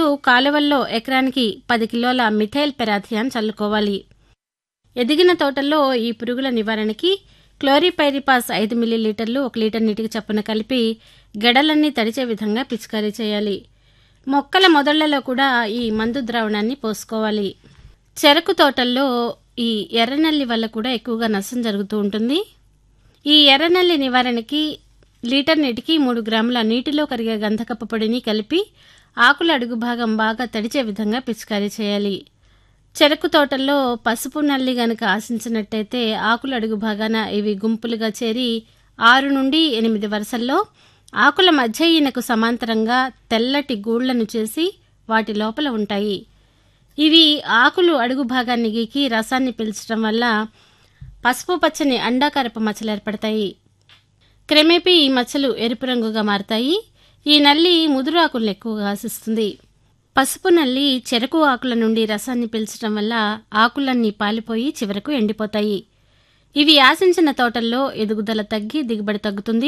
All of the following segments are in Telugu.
ముందు కాలువల్లో ఎకరానికి పది కిలోల మిథైల్ పెరాథియాన్ చల్లుకోవాలి ఎదిగిన తోటల్లో ఈ పురుగుల నివారణకి క్లోరిపైరిపాస్ ఐదు మిల్లీలీటర్లు ఒక లీటర్ నీటికి చప్పున కలిపి గెడలన్నీ తడిచే విధంగా పిచికారీ చేయాలి మొక్కల మొదళ్లలో కూడా ఈ మందు ద్రావణాన్ని పోసుకోవాలి చెరకు తోటల్లో ఈ ఎర్రనల్లి వల్ల కూడా ఎక్కువగా నష్టం జరుగుతూ ఉంటుంది ఈ ఎర్రనల్లి నివారణకి లీటర్ నీటికి మూడు గ్రాముల నీటిలో కరిగే గంధకపు పొడిని కలిపి ఆకుల అడుగు భాగం బాగా తడిచే విధంగా పిచికారీ చేయాలి చెరకు తోటల్లో పసుపు నల్లి గనుక ఆశించినట్టయితే ఆకుల అడుగు భాగాన ఇవి గుంపులుగా చేరి ఆరు నుండి ఎనిమిది వరుసల్లో ఆకుల మధ్య ఈయనకు సమాంతరంగా తెల్లటి గూళ్లను చేసి వాటి లోపల ఉంటాయి ఇవి ఆకులు అడుగు భాగాన్ని గీకి రసాన్ని పీల్చడం వల్ల పసుపు పచ్చని అండాకారపు మచ్చలు ఏర్పడతాయి క్రమేపీ ఈ మచ్చలు ఎరుపు రంగుగా మారతాయి ఈ నల్లి ముదురు ఆకులను ఎక్కువగా ఆశిస్తుంది పసుపు నల్లి చెరకు ఆకుల నుండి రసాన్ని పీల్చడం వల్ల ఆకులన్నీ పాలిపోయి చివరకు ఎండిపోతాయి ఇవి ఆశించిన తోటల్లో ఎదుగుదల తగ్గి దిగుబడి తగ్గుతుంది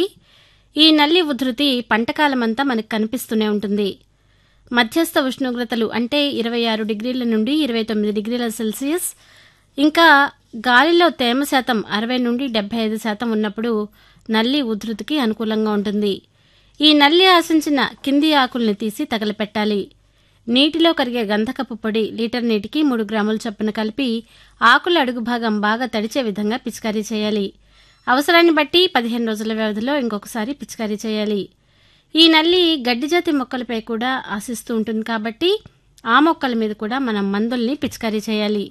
ఈ నల్లి ఉధృతి పంటకాలమంతా మనకు కనిపిస్తూనే ఉంటుంది మధ్యస్థ ఉష్ణోగ్రతలు అంటే ఇరవై ఆరు డిగ్రీల నుండి ఇరవై తొమ్మిది డిగ్రీల సెల్సియస్ ఇంకా గాలిలో తేమ శాతం అరవై నుండి డెబ్బై ఐదు శాతం ఉన్నప్పుడు నల్లి ఉధృతికి అనుకూలంగా ఉంటుంది ఈ నల్లి ఆశించిన కింది ఆకుల్ని తీసి తగలపెట్టాలి నీటిలో కరిగే గంధకపు పొడి లీటర్ నీటికి మూడు గ్రాముల చొప్పున కలిపి ఆకుల అడుగు భాగం బాగా తడిచే విధంగా పిచికారీ చేయాలి అవసరాన్ని బట్టి పదిహేను రోజుల వ్యవధిలో ఇంకొకసారి పిచికారీ చేయాలి ఈ నల్లి గడ్డి జాతి మొక్కలపై కూడా ఆశిస్తూ ఉంటుంది కాబట్టి ఆ మొక్కల మీద కూడా మనం మందుల్ని పిచికారీ చేయాలి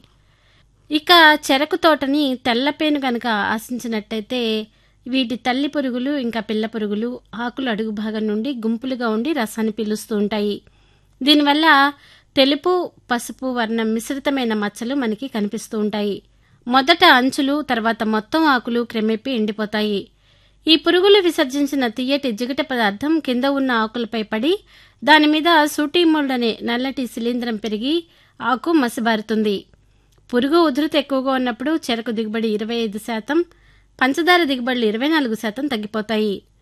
ఇక చెరకు తోటని తెల్లపేను గనక ఆశించినట్టయితే వీటి తల్లి పురుగులు ఇంకా పిల్ల పురుగులు ఆకులు అడుగు భాగం నుండి గుంపులుగా ఉండి రసాన్ని పీలుస్తూ ఉంటాయి దీనివల్ల తెలుపు పసుపు వర్ణం మిశ్రితమైన మచ్చలు మనకి కనిపిస్తూ ఉంటాయి మొదట అంచులు తర్వాత మొత్తం ఆకులు క్రమేపీ ఎండిపోతాయి ఈ పురుగులు విసర్జించిన తీయటి జిగట పదార్థం కింద ఉన్న ఆకులపై పడి దాని మీద సూటీమోల్డ్ అనే నల్లటి శిలీంధ్రం పెరిగి ఆకు మసిబారుతుంది పురుగు ఉధృతి ఎక్కువగా ఉన్నప్పుడు చెరకు దిగుబడి ఇరవై ఐదు శాతం పంచదార దిగుబడులు ఇరవై నాలుగు శాతం తగ్గిపోతాయి